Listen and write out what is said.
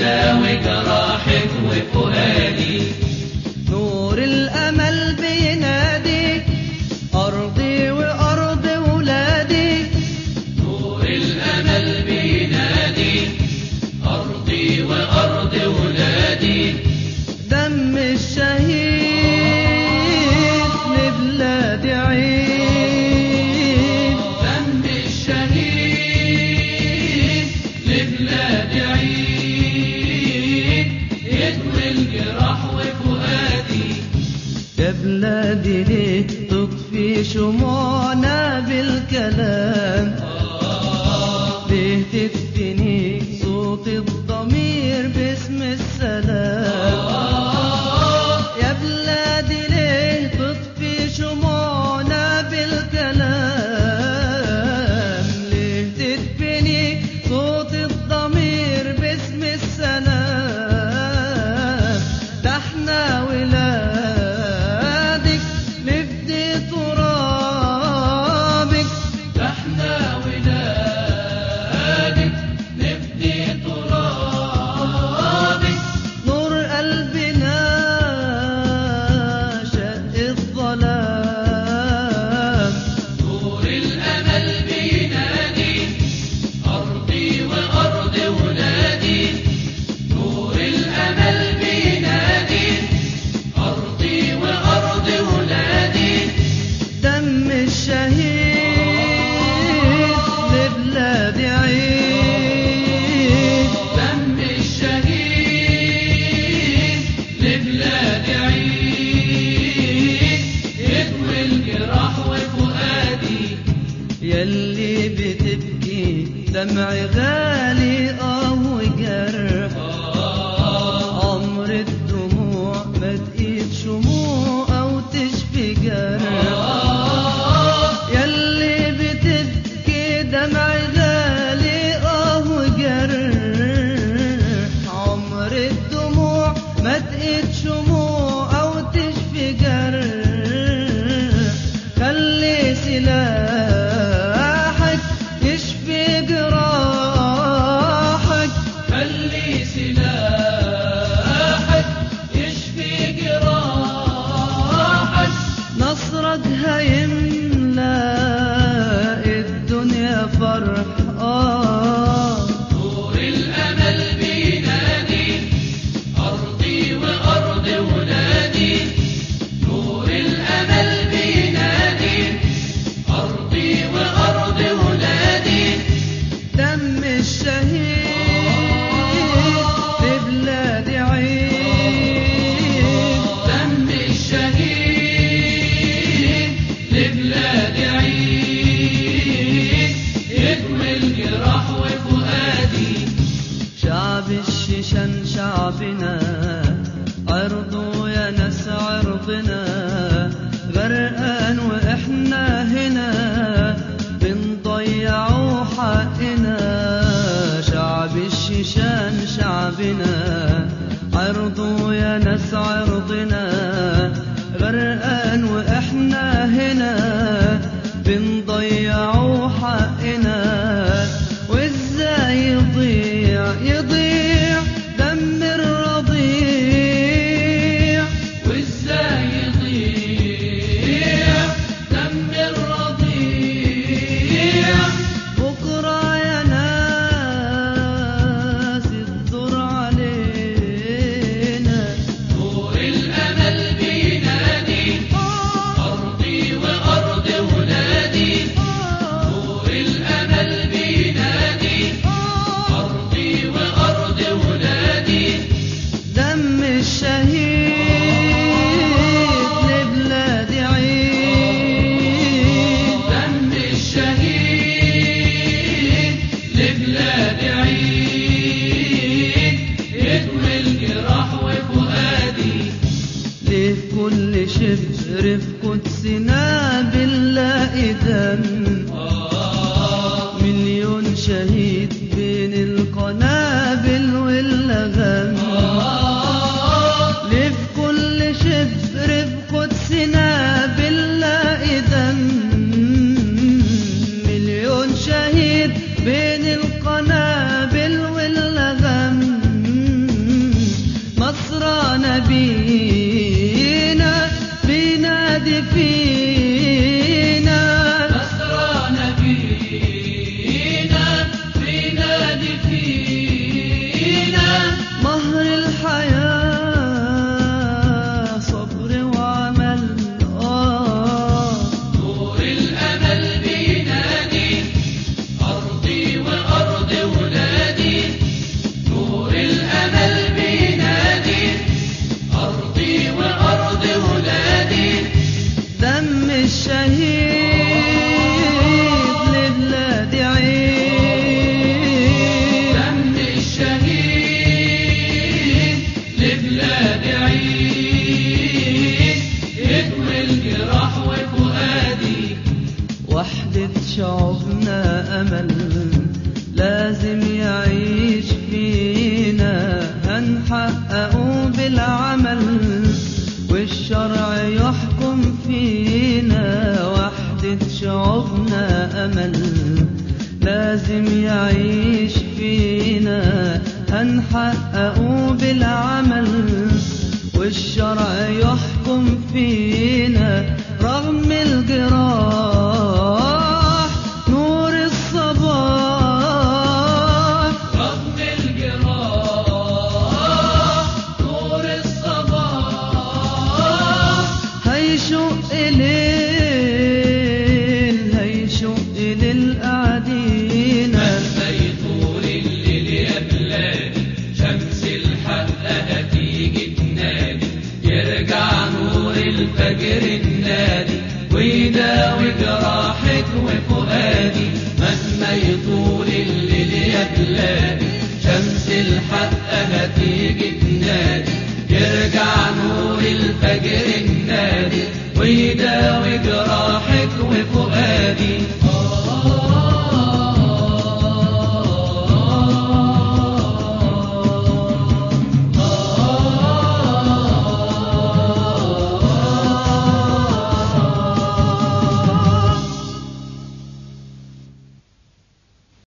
داوي جراحك وفؤادي نور الأمل بينادي أرضي وأرض ولادي نور الأمل بينادي أرضي وأرض ولادي دم الشهيد لبلادي عيد دم الشهيد لبلاد عيد يدوي الجراح وفؤادي يا بلادي ليه تطفي شموعنا بالكلام ليه تدفني صوت الضمير باسم السلام يا بلادي ليه تطفي شموعنا بالكلام ليه تدفني صوت الضمير باسم السلام ده احنا ولادك نفدي ترابك ده احنا ولادك نفدي ترابك نور قلبنا شق الظلام نور الأمل بينادي أرضي وأرض ولادي نور الأمل بينادي أرضي وأرض ولادي دم الشهيد لبلادي عيد دم الشهيد لبلاد عيد يدوي الجراح وفؤادي يلي بتبكي دمع غالي اه وجرح عمر الدموع ما تقيت شموع او تشفي جرح يلي بتبكي دمع غالي اه وجرح عمر الدموع ما تقيت شموع او تشفي جرح خلي سلاحك يشفي جراحك خلي سلاحك يشفي جراحك نصرك هيملى الدنيا فرح آه نور الأمل بينادي أرضي وأرض ولادي نور الأمل بينادي أرضي وأرض ولادي دم الشهيد لبلادي عيد دم الشهيد لبلاد عيد يدوي الجراح وفؤادي شعب الشيشان شعبنا عرضه يا ناس عرضنا غرقان واحنا هنا بنضيعوا حقنا شعب الشيشان شعبنا عرضه يا ناس عرضنا غرقان واحنا هنا بنضيعوا حقنا وازاي يضيع يضيع دم الرضيع وازاي يضيع دم الرضيع بكرة يا ناس الدور علينا نور الأمل بينادي أرضي وأرض ولادي نور الأمل بينادي أرضي وأرض ولادي دم الشهيد لبلادي عيد دم الشهيد لبلاد عيد يدوي الجراح وفؤادي ليه كل شبر في قدسنا بنلاقي دم مليون شهيد بين القنابل واللغم ليه في كل شبر في قدسنا بنلاقي دم مليون شهيد بين القنابل واللغم نصرى نبينا بينادي فينا نصرى نبينا بينادي فينا مهر الحياة صبر وعمل آه نور الأمل بينادي أرضي وأرض ولادي نور الأمل بينادي أرضي وأرض ولادي دم الشهيد لبلاد عيد دم الشهيد لبلاد عيد يدوي الجراح وفؤادي وحدة شعوبنا أمل لازم يعيش فينا هنحققه بالعمل والشرع يحكم فينا وحدة شعوبنا أمل لازم يعيش فينا هنحققه بالعمل والشرع يحكم فينا رغم الجراح نور الصباح رغم الجراح نور الصباح هيشق ليل هيشق للقعدين مهما يطول الليل يا بلادي شمس الحق هتيجي تنادي يرجع نور الفجر النادي ويداوي جراحك وفؤادي مهما يطول الليل يا بلادي شمس الحق